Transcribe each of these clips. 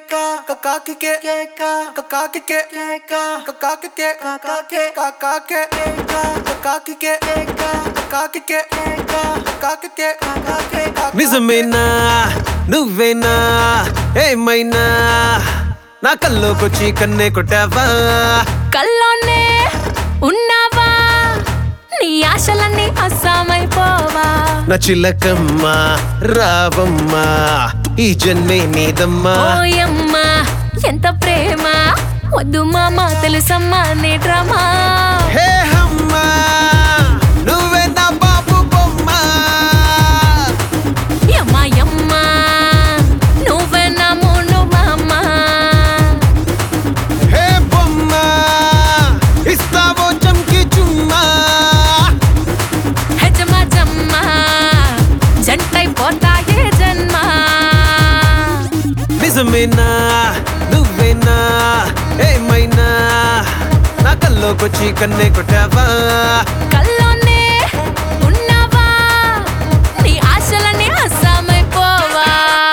నిజమేనా నువ్వేనా ఏమైనా నా కల్లోకొచ్చి కన్నే కొట్టావా కల్లోనే ఉన్నావా నీ ఆశలన్నీ అస్సామైపోవా నా చిలకమ్మ రావమ్మా ఈ జన్మే నీదమ్మా ఓయమ్మా ఎంత ప్రేమ వద్దు మామ తెలుసమ్మా నీ డ్రామా హే అమ్మా నువ్వే నా బాబు బొమ్మ యమ్మా యమ్మా నువ్వే నా మూను మామ హే బొమ్మ ఇస్తావో చంకి చుమ్మా హెజమా జమ్మా జంటైపోతాయే జన్మ నిజమేనా నువ్వేనా ఏమైనా నా కల్లోకొచ్చి కన్నే కొట్టావా కల్లోనే ఉన్నావా నీ ఆశలన్నీ అస్సామైపోవా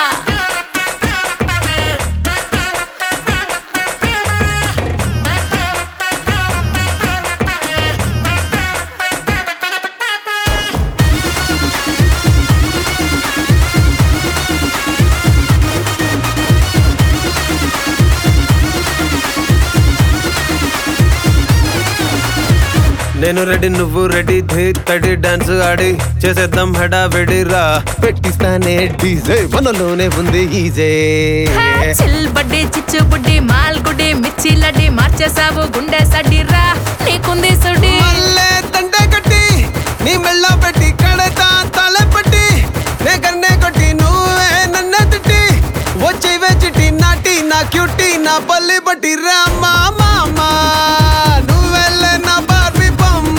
నేను రెడీ నువ్వు రెడీ ధీ తడి డాన్స్ ఆడి చేసేద్దాం హడావిడి రా పెట్టిస్తానే డీజే మనలోనే ఉంది ఈజే చిల్ బడ్డే చిచ్చు బుడ్డి మాల్ గుడ్డి మిర్చి లడ్డి మార్చేసావు గుండె సడ్డిరా నీకుంది సుడి మల్లె దండే కట్టి నీ మెళ్ళ పెట్టి కడతా తల పట్టి నే కన్నే కొట్టి నువ్వే నన్నే తిట్టి వచ్చి చిట్టి నాటి నా క్యూటీ నా పల్లి పట్టి రామా మామా నువ్వెళ్ళే నా బార్బీ బొమ్మ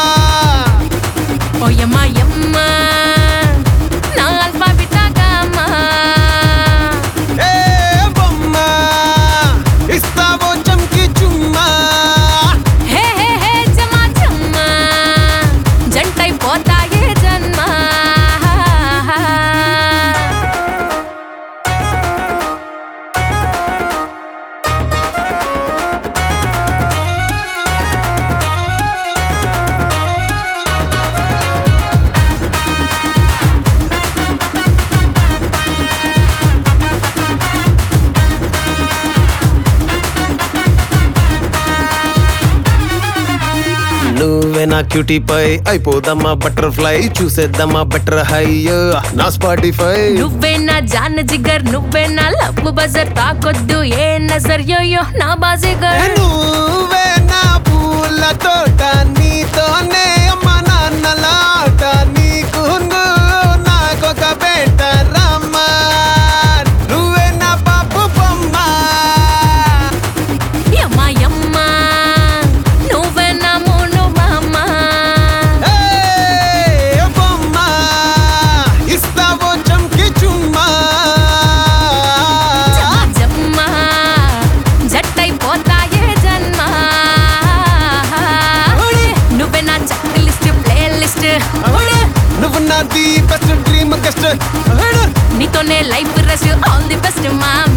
ఓయమ్మా యమ్మా నా అల్ఫా బిటా గామా ఏ బొమ్మ ఇస్తావో చంకి చుమ్మా హే హే హే జమా జమ్మా జంటైపోతాయే జన్మ నువ్వే నా క్యూటీ పై అయిపోదమ్మా బటర్ఫ్లై చూసేద్దామా బటర్ హై నా స్పాటిఫై నువ్వే నా జాన్ జిగర్ నువ్వే నా లవ్ బజర్ తాకొద్దు ఏ నజర్ యో యో నా బాజిగర్ నువ్వే నా పూల తోట నీతోనే అమ్మ నాన్నలాట నీకు నాకొక బేట రమ్మ నువ్వే నా బాబు బొమ్మ యమ్మా యమ్మా నువ్వే నా మూను మామ ఏ బొమ్మ ఇస్తావో చంకి చుమ్మా జమ్మా జమ్మా జట్టైపోతాయే జన్మ నువ్వే నా చెక్ లిస్ట్ ప్లే లిస్ట్ నువ్వు నాది బెస్ట్ డ్రీమ్ గెస్ట్ నీతోనే life rush all the best మామ